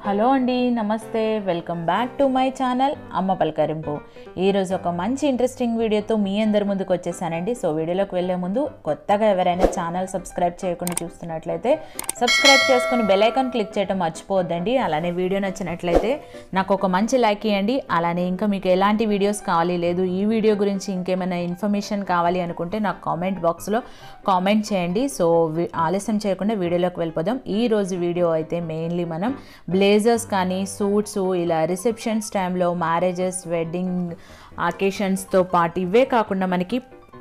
hello అండి నమస్తే welcome back to my channel అమ్మ పలకరింపు ఈరోజు ఒక మంచి ఇంట్రెస్టింగ్ వీడియోతో మీ అందరి ముందుకు వచ్చేసానండి సో వీడియోలోకి వెళ్ళే ముందు కొత్తగా ఎవరైనా ఛానల్ సబ్స్క్రైబ్ చేయకుండా చూస్తున్నట్లయితే సబ్స్క్రైబ్ చేసుకుని బెల్ ఐకాన్ క్లిక్ చేయడం మర్చిపోవద్దండి అలానే వీడియో నచ్చినట్లయితే నాకు ఒక మంచి లైక్ ఇవ్వండి అలానే ఇంకా మీకు ఎలాంటి వీడియోస్ కావాలి లేదు ఈ వీడియో గురించి ఇంకేమైనా ఇన్ఫర్మేషన్ కావాలి అనుకుంటే నాకు కామెంట్ బాక్స్లో కామెంట్ చేయండి సో వి- ఆలస్యం చేయకుండా వీడియోలోకి వెళ్ళిపోదాం ఈ రోజు వీడియో అయితే మెయిన్లీ మనం బ్లేజర్స్ కానీ సూట్స్ ఇలా రిసెప్షన్స్ టైంలో మ్యారేజెస్ వెడ్డింగ్ అకేషన్స్తో పాటు ఇవే కాకుండా మనకి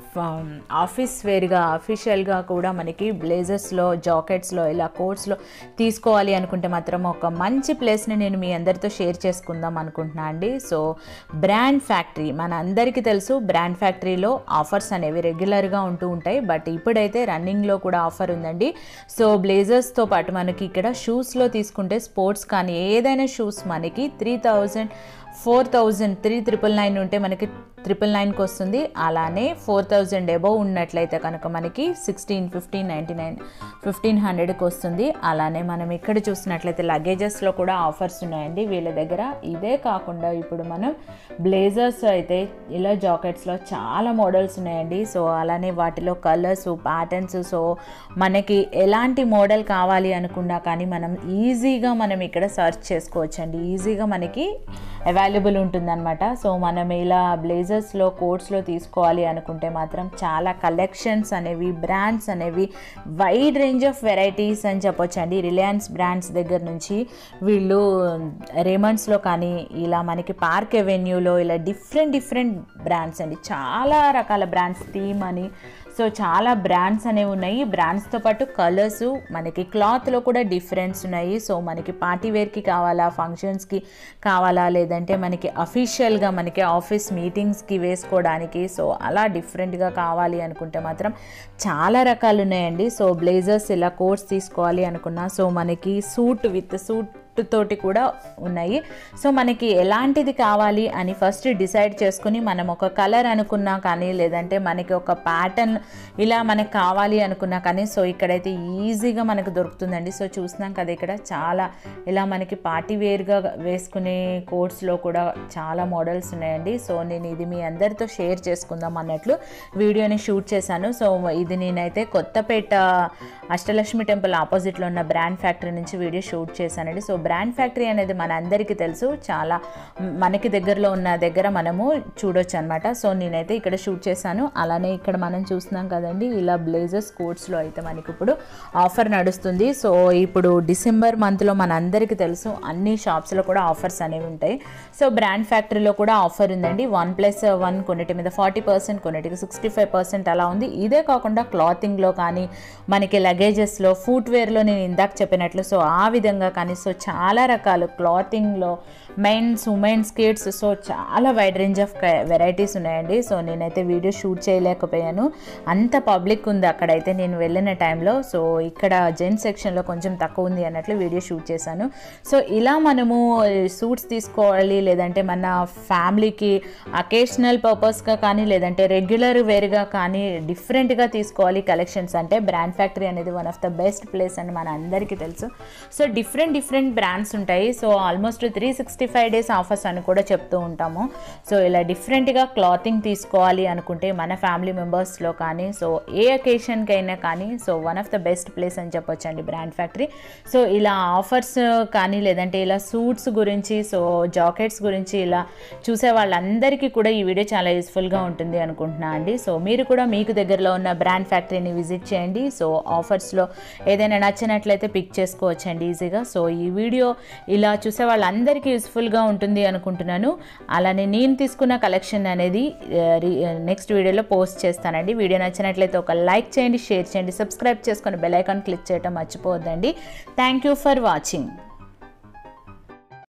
ఆఫీస్ వేర్గా అఫీషియల్గా కూడా మనకి బ్లేజర్స్లో జాకెట్స్లో ఇలా కోట్స్లో తీసుకోవాలి అనుకుంటే మాత్రం ఒక మంచి ప్లేస్ని నేను మీ అందరితో షేర్ చేసుకుందాం అనుకుంటున్నా అండి సో బ్రాండ్ ఫ్యాక్టరీ మన అందరికీ తెలుసు బ్రాండ్ ఫ్యాక్టరీలో ఆఫర్స్ అనేవి రెగ్యులర్గా ఉంటూ ఉంటాయి బట్ ఇప్పుడైతే రన్నింగ్లో కూడా ఆఫర్ ఉందండి సో బ్లేజర్స్తో పాటు మనకి ఇక్కడ షూస్లో తీసుకుంటే స్పోర్ట్స్ కానీ ఏదైనా షూస్ మనకి three thousand four thousand three triple nine ఉంటే మనకి ట్రిపుల్ నైన్కి వస్తుంది అలానే ఫోర్ థౌజండ్ అబోవ్ ఉన్నట్లయితే కనుక మనకి sixteen fifteen ninety nine fifteen హండ్రెడ్కి వస్తుంది అలానే మనం ఇక్కడ చూసినట్లయితే లగేజెస్లో కూడా ఆఫర్స్ ఉన్నాయండి వీళ్ళ దగ్గర ఇదే కాకుండా ఇప్పుడు మనం బ్లేజర్స్ అయితే ఇలా జాకెట్స్లో చాలా మోడల్స్ ఉన్నాయండి సో అలానే వాటిలో కలర్స్ ప్యాటర్న్స్ సో మనకి ఎలాంటి మోడల్ కావాలి అనుకున్నా కానీ మనం ఈజీగా మనం ఇక్కడ సర్చ్ చేసుకోవచ్చు అండి ఈజీగా మనకి అవైలబుల్ ఉంటుందన్నమాట సో మనం ఇలా బ్లేజర్స్లో కోట్స్లో తీసుకోవాలి అనుకుంటే మాత్రం చాలా కలెక్షన్స్ అనేవి బ్రాండ్స్ అనేవి వైడ్ రేంజ్ ఆఫ్ వెరైటీస్ అని చెప్పొచ్చు అండి రిలయన్స్ బ్రాండ్స్ దగ్గర నుంచి వీళ్ళు రేమండ్స్లో కానీ ఇలా మనకి పార్క్ ఎవెన్యూలో ఇలా డిఫరెంట్ డిఫరెంట్ బ్రాండ్స్ అండి చాలా రకాల బ్రాండ్స్ థీమ్ అని సో చాలా బ్రాండ్స్ అనేవి ఉన్నాయి బ్రాండ్స్తో పాటు కలర్స్ మనకి క్లాత్లో కూడా డిఫరెన్స్ ఉన్నాయి సో మనకి పార్టీ వేర్కి కావాలా ఫంక్షన్స్కి కావాలా లేదంటే మనకి అఫీషియల్గా మనకి ఆఫీస్ మీటింగ్స్కి వేసుకోవడానికి సో అలా డిఫరెంట్గా కావాలి అనుకుంటే మాత్రం చాలా రకాలు ఉన్నాయండి సో బ్లేజర్స్ ఇలా కోట్స్ తీసుకోవాలి అనుకున్నా సో మనకి సూట్ విత్ సూట్ తోటి కూడా ఉన్నాయి సో మనకి ఎలాంటిది కావాలి అని ఫస్ట్ డిసైడ్ చేసుకుని మనం ఒక కలర్ అనుకున్నా కానీ లేదంటే మనకి ఒక ప్యాటర్న్ ఇలా మనకు కావాలి అనుకున్నా కానీ సో ఇక్కడైతే ఈజీగా మనకు దొరుకుతుందండి సో చూసినాం కదా ఇక్కడ చాలా ఇలా మనకి పార్టీ వేర్గా వేసుకునే కోట్స్లో కూడా చాలా మోడల్స్ ఉన్నాయండి సో నేను ఇది మీ అందరితో షేర్ చేసుకుందాం అన్నట్లు వీడియోని షూట్ చేశాను సో ఇది నేనైతే కొత్తపేట అష్టలక్ష్మి టెంపుల్ ఆపోజిట్లో ఉన్న బ్రాండ్ ఫ్యాక్టరీ నుంచి వీడియో షూట్ చేశానండి సో బ్రాండ్ ఫ్యాక్టరీ అనేది మన అందరికీ తెలుసు చాలా మ్, మనకి దగ్గరలో ఉన్న దగ్గర మనము చూడొచ్చు అనమాట సో నేనైతే ఇక్కడ షూట్ చేశాను అలానే ఇక్కడ మనం చూస్తున్నాం కదండి ఇలా బ్లేజర్స్ కోట్స్లో అయితే మనకి ఇప్పుడు ఆఫర్ నడుస్తుంది సో ఇప్పుడు డిసెంబర్ మంత్లో మన అందరికీ తెలుసు అన్ని షాప్స్లో కూడా ఆఫర్స్ అనేవి ఉంటాయి సో బ్రాండ్ ఫ్యాక్టరీలో కూడా ఆఫర్ ఉందండి వన్ ప్లస్ వన్ కొన్నిటి మీద ఫార్టీ పర్సెంట్ కొన్నిటికి సిక్స్టీ ఫైవ్ పర్సెంట్ అలా ఉంది ఇదే కాకుండా క్లాతింగ్లో కానీ మనకి లగేజెస్లో ఫుట్వేర్లో నేను ఇందాక చెప్పినట్లు సో ఆ విధంగా కానీ సో చాలా రకాలు క్లాతింగ్లో మెన్స్ ఉమెన్స్ కిడ్స్ సో చాలా వైడ్ రేంజ్ ఆఫ్ వెరైటీస్ ఉన్నాయండి సో నేనైతే వీడియో షూట్ చేయలేకపోయాను అంత పబ్లిక్ ఉంది అక్కడైతే నేను వెళ్ళిన టైంలో సో ఇక్కడ జెంట్స్ సెక్షన్లో కొంచెం తక్కువ ఉంది అన్నట్లు వీడియో షూట్ చేశాను సో ఇలా మనము సూట్స్ తీసుకోవాలి లేదంటే మన ఫ్యామిలీకి అకేషనల్ పర్పస్గా కానీ లేదంటే రెగ్యులర్ వేర్గా కానీ డిఫరెంట్గా తీసుకోవాలి కలెక్షన్స్ అంటే బ్రాండ్ ఫ్యాక్టరీ అనేది one of the best place అని మన అందరికీ తెలుసు సో డిఫరెంట్ డిఫరెంట్ బ్రాండ్స్ ఉంటాయి so almost three sixty five days offers అని కూడా చెప్తూ ఉంటాము సో ఇలా డిఫరెంట్గా క్లాతింగ్ తీసుకోవాలి అనుకుంటే మన ఫ్యామిలీ మెంబర్స్లో కానీ సో ఏ అకేషన్కి అయినా కానీ so one of the best place అని చెప్పొచ్చు అండి బ్రాండ్ ఫ్యాక్టరీ సో ఇలా ఆఫర్స్ కానీ లేదంటే ఇలా సూట్స్ గురించి సో జాకెట్స్ గురించి ఇలా చూసే వాళ్ళందరికీ కూడా ఈ వీడియో చాలా యూస్ఫుల్గా ఉంటుంది అనుకుంటున్నా అండి సో మీరు కూడా మీకు దగ్గరలో ఉన్న బ్రాండ్ ఫ్యాక్టరీని విజిట్ చేయండి సో ఆఫర్స్లో ఏదైనా నచ్చినట్లయితే పిక్ చేసుకోవచ్చండి ఈజీగా సో ఈ వీడియో ఇలా చూసే వాళ్ళందరికీ యూస్ఫుల్గా ఉంటుంది అనుకుంటున్నాను అలానే నేను తీసుకున్న కలెక్షన్ అనేది నెక్స్ట్ వీడియోలో పోస్ట్ చేస్తానండి వీడియో నచ్చినట్లయితే ఒక లైక్ చేయండి షేర్ చేయండి సబ్స్క్రైబ్ చేసుకొని బెల్ ఐకాన్ క్లిక్ చేయడం మర్చిపోవద్దండి థ్యాంక్ యూ ఫర్ వాచింగ్